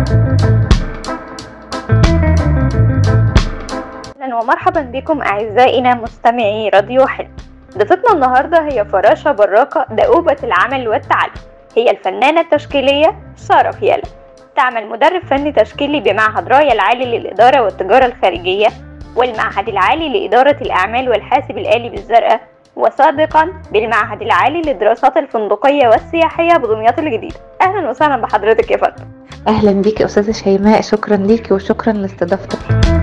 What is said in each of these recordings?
اهلا ومرحبا بكم اعزائنا مستمعي راديو حلم ضيفتنا النهارده هي فراشه براكه دؤوبه العمل والتعلم هي الفنانه التشكيليه ساره فيالا تعمل مدرب فني تشكيلي بمعهد رايا العالي للاداره والتجاره الخارجيه والمعهد العالي لاداره الاعمال والحاسب الالي بالزرقاء وسابقا بالمعهد العالي للدراسات الفندقيه والسياحيه بدمياط الجديده اهلا وسهلا بحضرتك يا فندم اهلا بيكي يا استاذه شيماء شكرا ليكي وشكرا لاستضافتك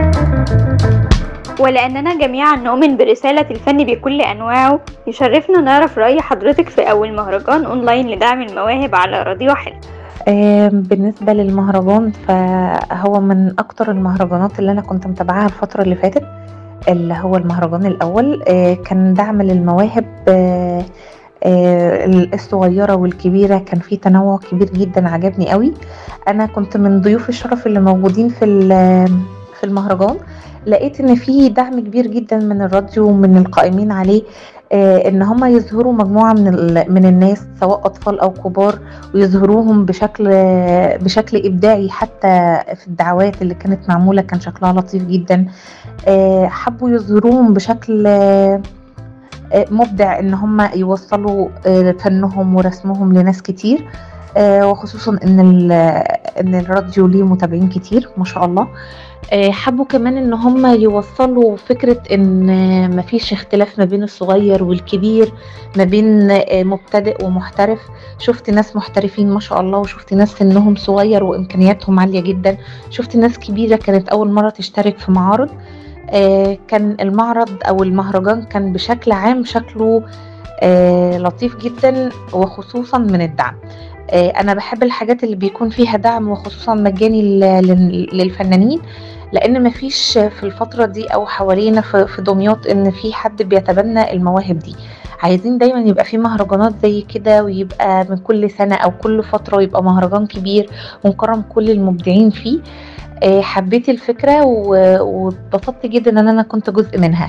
ولأننا جميعا نؤمن برسالة الفن بكل أنواعه يشرفنا نعرف رأي حضرتك في أول مهرجان أونلاين لدعم المواهب على راديو حلم آم، بالنسبة للمهرجان فهو من أكتر المهرجانات اللي أنا كنت متابعاها الفترة اللي فاتت اللي هو المهرجان الأول آه، كان دعم للمواهب آه، آه، الصغيرة والكبيرة كان في تنوع كبير جدا عجبني قوي أنا كنت من ضيوف الشرف اللي موجودين في ال- في المهرجان لقيت ان في دعم كبير جدا من الراديو ومن القائمين عليه آه، ان هم يظهروا مجموعه من ال- من الناس سواء اطفال او كبار ويظهروهم بشكل بشكل ابداعي حتى في الدعوات اللي كانت معموله كان شكلها لطيف جدا آه، حبوا يظهروهم بشكل آه، آه، مبدع ان هم يوصلوا آه، فنهم ورسمهم لناس كتير آه، وخصوصا ان ال- ان الراديو ليه متابعين كتير ما شاء الله آه، حبوا كمان ان هم يوصلوا فكرة ان آه، مفيش اختلاف ما بين الصغير والكبير ما بين آه، مبتدئ ومحترف شفت ناس محترفين ما شاء الله وشفت ناس سنهم صغير وامكانياتهم عالية جدا شفت ناس كبيرة كانت اول مرة تشترك في معارض آه، كان المعرض او المهرجان كان بشكل عام شكله آه، لطيف جدا وخصوصا من الدعم آه، انا بحب الحاجات اللي بيكون فيها دعم وخصوصا مجاني لل- لل- للفنانين لان مفيش في الفتره دي او حوالينا في في دمياط ان في حد بيتبنى المواهب دي عايزين دايما يبقى في مهرجانات زي كده ويبقى من كل سنه او كل فتره يبقى مهرجان كبير ونكرم كل المبدعين فيه آه، حبيت الفكره و- واتبسطت جدا ان انا كنت جزء منها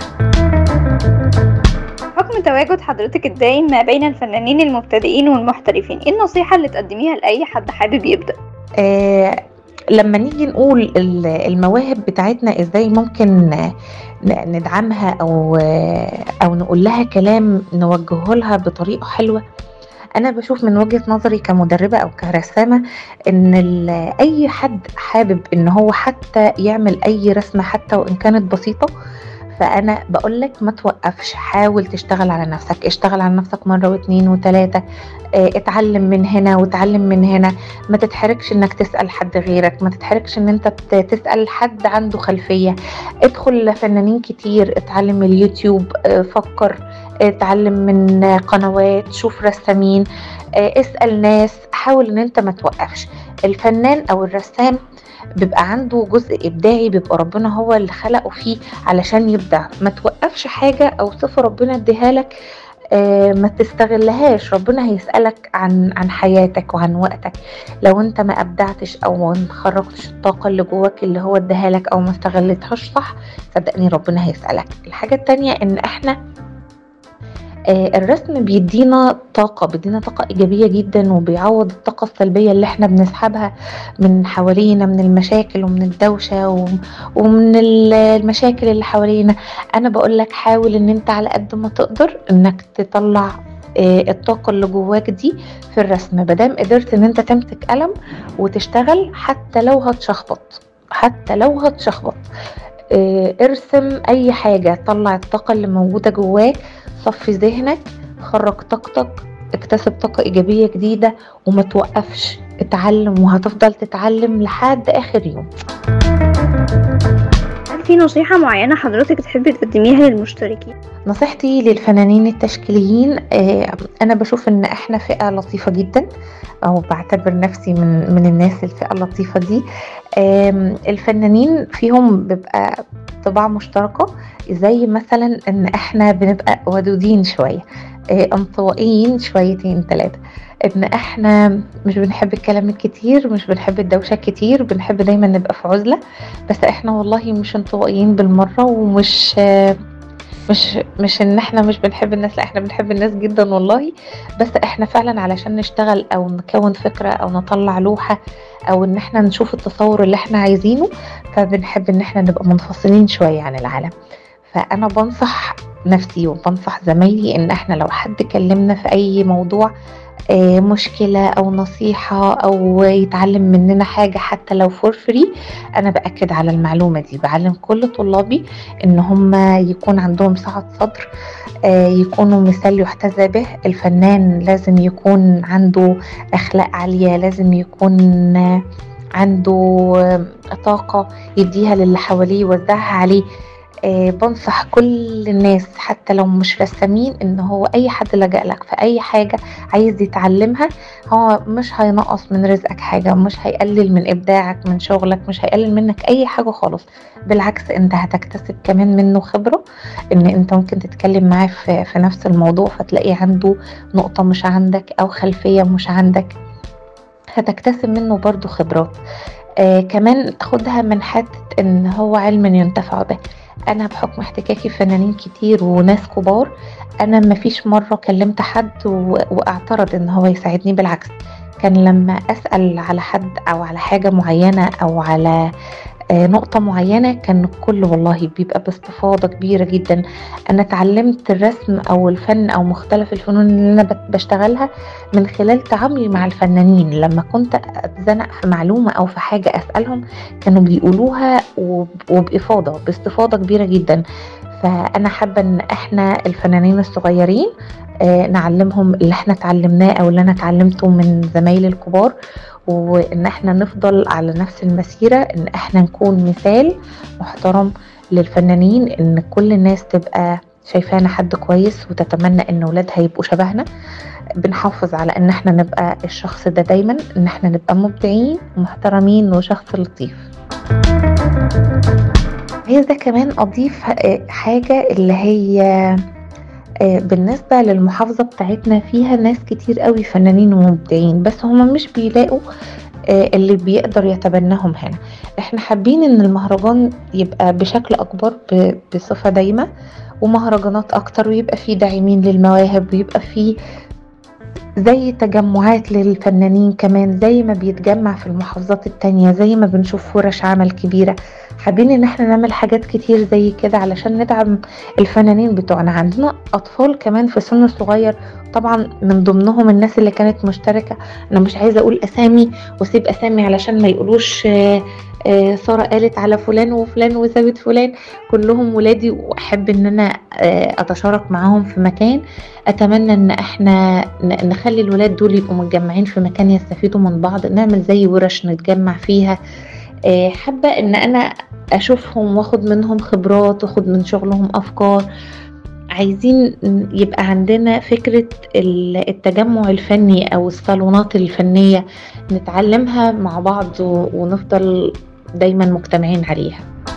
حكم تواجد حضرتك الدائم ما بين الفنانين المبتدئين والمحترفين ايه النصيحة اللي تقدميها لأي حد حابب يبدأ آه لما نيجي نقول ال- المواهب بتاعتنا ازاي ممكن ن- ندعمها او او نقول لها كلام نوجهه لها بطريقه حلوه انا بشوف من وجهه نظري كمدربه او كرسامه ان ال- اي حد حابب ان هو حتى يعمل اي رسمه حتى وان كانت بسيطه فانا بقول لك ما توقفش حاول تشتغل على نفسك اشتغل على نفسك مره واثنين وثلاثه اه، اتعلم من هنا وتعلم من هنا ما تتحركش انك تسال حد غيرك ما تتحركش ان انت ت- تسال حد عنده خلفيه ادخل لفنانين كتير اتعلم من اليوتيوب اه، فكر اتعلم من قنوات شوف رسامين اه، اسال ناس حاول ان انت ما توقفش الفنان او الرسام بيبقى عنده جزء ابداعي بيبقى ربنا هو اللي خلقه فيه علشان يبدع ما توقفش حاجه او صفه ربنا اديها لك آه، ما تستغلهاش ربنا هيسألك عن عن حياتك وعن وقتك لو انت ما ابدعتش او ما خرجتش الطاقة اللي جواك اللي هو اداها لك او ما استغلتهاش صح صدقني ربنا هيسألك الحاجة التانية ان احنا آه، الرسم بيدينا طاقة بيدينا طاقة إيجابية جدا وبيعوض الطاقة السلبية اللي احنا بنسحبها من حوالينا من المشاكل ومن الدوشة و- ومن ال- المشاكل اللي حوالينا أنا بقول لك حاول إن أنت على قد ما تقدر إنك تطلع آه، الطاقة اللي جواك دي في الرسم مادام قدرت إن أنت تمسك قلم وتشتغل حتى لو هتشخبط حتى لو هتشخبط آه، ارسم أي حاجة طلع الطاقة اللي موجودة جواك صفي ذهنك خرج طاقتك اكتسب طاقة إيجابية جديدة وما توقفش اتعلم وهتفضل تتعلم لحد آخر يوم هل في نصيحة معينة حضرتك تحبي تقدميها للمشتركين نصيحتي للفنانين التشكيليين آه، أنا بشوف إن إحنا فئة لطيفة جدا أو بعتبر نفسي من من الناس الفئة اللطيفة دي آم، الفنانين فيهم بيبقى طباع مشتركة زي مثلا إن إحنا بنبقى ودودين شوية آه، انطوائيين شويتين ثلاثة إن إحنا مش بنحب الكلام الكتير مش بنحب الدوشة كتير بنحب دايما نبقى في عزلة بس إحنا والله مش انطوائيين بالمرة ومش آه، مش مش ان احنا مش بنحب الناس لا احنا بنحب الناس جدا والله بس احنا فعلا علشان نشتغل او نكون فكرة او نطلع لوحة او ان احنا نشوف التصور اللي احنا عايزينه فبنحب ان احنا نبقى منفصلين شوية عن العالم فانا بنصح نفسي وبنصح زمايلي ان احنا لو حد كلمنا في اي موضوع آه، مشكلة أو نصيحة أو يتعلم مننا حاجة حتى لو فور فري أنا بأكد على المعلومة دي بعلم كل طلابي إن هم يكون عندهم سعة صدر آه، يكونوا مثال يحتذى به الفنان لازم يكون عنده أخلاق عالية لازم يكون آه، عنده آه، طاقة يديها للي حواليه يوزعها عليه آه، بنصح كل الناس حتى لو مش رسامين ان هو اي حد لجأ لك في اي حاجة عايز يتعلمها هو مش هينقص من رزقك حاجة مش هيقلل من ابداعك من شغلك مش هيقلل منك اي حاجة خالص بالعكس انت هتكتسب كمان منه خبرة ان انت ممكن تتكلم معاه في, في نفس الموضوع فتلاقي عنده نقطة مش عندك او خلفية مش عندك هتكتسب منه برضو خبرات آه كمان خدها من حتة ان هو علم ينتفع به انا بحكم احتكاكي بفنانين كتير وناس كبار انا مفيش مرة كلمت حد و- واعترض ان هو يساعدني بالعكس كان لما اسأل على حد او على حاجة معينة او على آه، نقطة معينة كان الكل والله بيبقى باستفاضة كبيرة جدا أنا اتعلمت الرسم أو الفن أو مختلف الفنون اللي أنا بت- بشتغلها من خلال تعاملي مع الفنانين لما كنت أتزنق في معلومة أو في حاجة أسألهم كانوا بيقولوها وب- وبإفاضة باستفاضة كبيرة جدا فأنا حابة إن إحنا الفنانين الصغيرين آه، نعلمهم اللي احنا اتعلمناه او اللي انا اتعلمته من زمايلي الكبار وان احنا نفضل على نفس المسيرة ان احنا نكون مثال محترم للفنانين ان كل الناس تبقى شايفانا حد كويس وتتمنى ان ولادها يبقوا شبهنا بنحافظ على ان احنا نبقى الشخص ده دايما ان احنا نبقى مبدعين ومحترمين وشخص لطيف عايزة كمان اضيف آه، حاجة اللي هي آه، بالنسبة للمحافظة بتاعتنا فيها ناس كتير قوي فنانين ومبدعين بس هما مش بيلاقوا آه، اللي بيقدر يتبناهم هنا احنا حابين ان المهرجان يبقى بشكل اكبر ب- بصفة دايمة ومهرجانات اكتر ويبقى فيه داعمين للمواهب ويبقى فيه زي تجمعات للفنانين كمان زي ما بيتجمع في المحافظات التانية زي ما بنشوف ورش عمل كبيرة حابين ان احنا نعمل حاجات كتير زي كده علشان ندعم الفنانين بتوعنا عندنا اطفال كمان في سن صغير طبعا من ضمنهم الناس اللي كانت مشتركة انا مش عايزة اقول اسامي واسيب اسامي علشان ما يقولوش آه، آه، سارة قالت على فلان وفلان وسابت فلان كلهم ولادي واحب ان انا آه، اتشارك معاهم في مكان اتمنى ان احنا ن- نخلي الولاد دول يبقوا متجمعين في مكان يستفيدوا من بعض نعمل زي ورش نتجمع فيها آه، حابة ان انا اشوفهم واخد منهم خبرات واخد من شغلهم افكار عايزين يبقى عندنا فكرة ال- التجمع الفني او الصالونات الفنية نتعلمها مع بعض و- ونفضل دايما مجتمعين عليها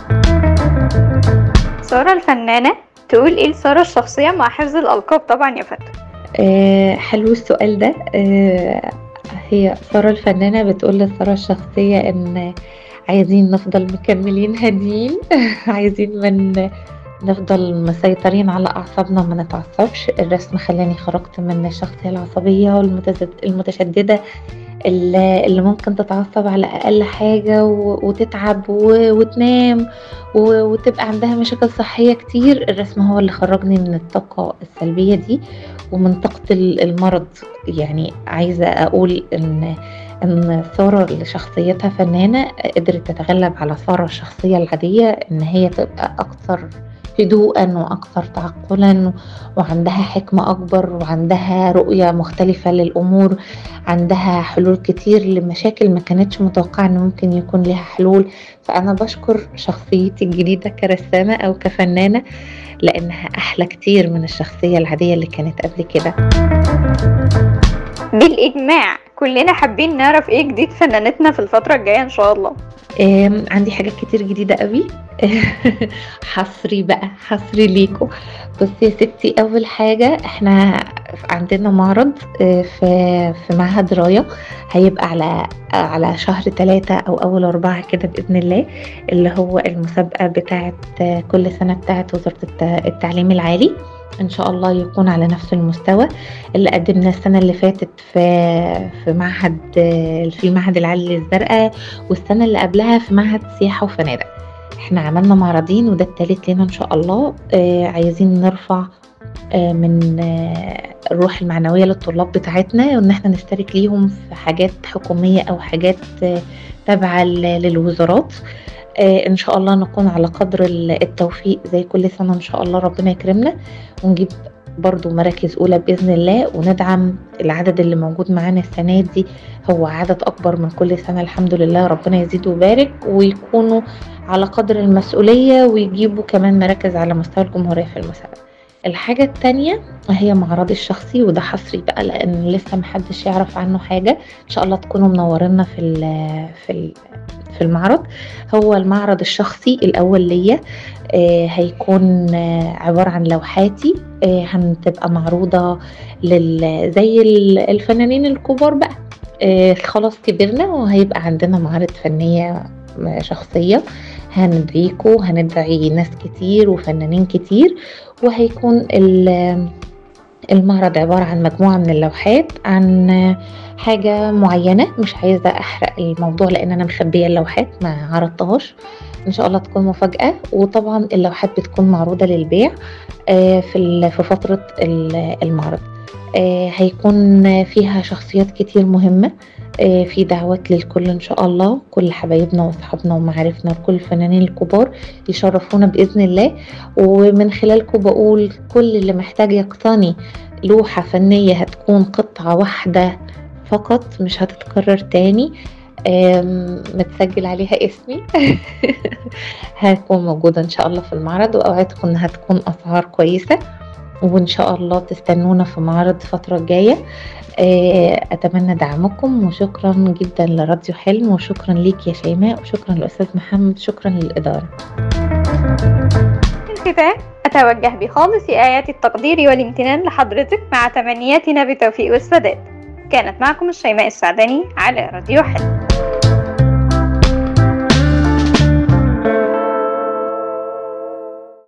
سارة الفنانة تقول ايه لسارة الشخصية مع حفظ الألقاب طبعا يا فتى آه حلو السؤال ده آه هي سارة الفنانة بتقول لسارة الشخصية ان عايزين نفضل مكملين هاديين عايزين من نفضل مسيطرين على أعصابنا ما نتعصبش الرسم خلاني خرجت من الشخصية العصبية والمتزد- المتشددة اللي اللي ممكن تتعصب على أقل حاجة و- وتتعب و- وتنام و- وتبقى عندها مشاكل صحية كتير الرسم هو اللي خرجني من الطاقة السلبية دي ومن طاقة ال- المرض يعني عايزة أقول إن إن سارة اللي شخصيتها فنانة قدرت تتغلب على سارة الشخصية العادية إن هي تبقى أكثر هدوءا وأكثر تعقلا وعندها حكمة أكبر وعندها رؤية مختلفة للأمور عندها حلول كتير لمشاكل ما كانتش متوقعة إن ممكن يكون لها حلول فأنا بشكر شخصيتي الجديدة كرسامة أو كفنانة لأنها أحلى كتير من الشخصية العادية اللي كانت قبل كده بالإجماع كلنا حابين نعرف ايه جديد فنانتنا في الفترة الجاية ان شاء الله آم، عندي حاجات كتير جديدة قوي حصري بقى حصري ليكم بصي يا ستي أول حاجة احنا عندنا معرض آه، في في معهد راية هيبقى على على شهر ثلاثة أو أول أربعة كده بإذن الله اللي هو المسابقة بتاعة آه، كل سنة بتاعة وزارة الت- التعليم العالي إن شاء الله يكون على نفس المستوى اللي قدمنا السنة اللي فاتت في في معهد آه، في المعهد العالي للزرقاء والسنة اللي قبلها في معهد سياحة وفنادق احنا عملنا معرضين وده التالت لنا ان شاء الله آه عايزين نرفع آه من آه الروح المعنوية للطلاب بتاعتنا وان احنا نشترك ليهم في حاجات حكومية او حاجات آه تابعة ل- للوزارات آه ان شاء الله نكون على قدر ال- التوفيق زي كل سنة ان شاء الله ربنا يكرمنا ونجيب برضو مراكز أولى بإذن الله وندعم العدد اللي موجود معانا السنة دي هو عدد أكبر من كل سنة الحمد لله ربنا يزيد ويبارك ويكونوا على قدر المسؤولية ويجيبوا كمان مراكز على مستوى الجمهورية في المسابقة الحاجة التانية هي معرضي الشخصي وده حصري بقى لأن لسه محدش يعرف عنه حاجة إن شاء الله تكونوا منورينا في ال في ال في المعرض هو المعرض الشخصي الأول ليا آه هيكون آه عبارة عن لوحاتي آه هتبقى معروضة لل زي ال- الفنانين الكبار بقى آه خلاص كبرنا وهيبقى عندنا معارض فنية آه، شخصية هندعيكوا هندعي ناس كتير وفنانين كتير وهيكون ال- المعرض عبارة عن مجموعة من اللوحات عن حاجة معينة مش عايزة أحرق الموضوع لأن أنا مخبية اللوحات ما عرضتهاش إن شاء الله تكون مفاجأة وطبعا اللوحات بتكون معروضة للبيع آه، في ال- في فترة ال- المعرض آه، هيكون فيها شخصيات كتير مهمة آه، في دعوات للكل إن شاء الله كل حبايبنا وأصحابنا ومعارفنا وكل الفنانين الكبار يشرفونا بإذن الله ومن خلالكم بقول كل اللي محتاج يقتني لوحة فنية هتكون قطعة واحدة فقط مش هتتكرر تاني آم، متسجل عليها اسمي هتكون موجودة إن شاء الله في المعرض وأوعدكم إنها تكون أسعار كويسة وإن شاء الله تستنونا في معرض الفترة الجاية آه، أتمنى دعمكم وشكرا جدا لراديو حلم وشكرا ليك يا شيماء وشكرا للأستاذ محمد شكرا للإدارة في الختام أتوجه بخالص آيات التقدير والامتنان لحضرتك مع تمنياتنا بالتوفيق والسداد كانت معكم الشيماء السعدني على راديو حلم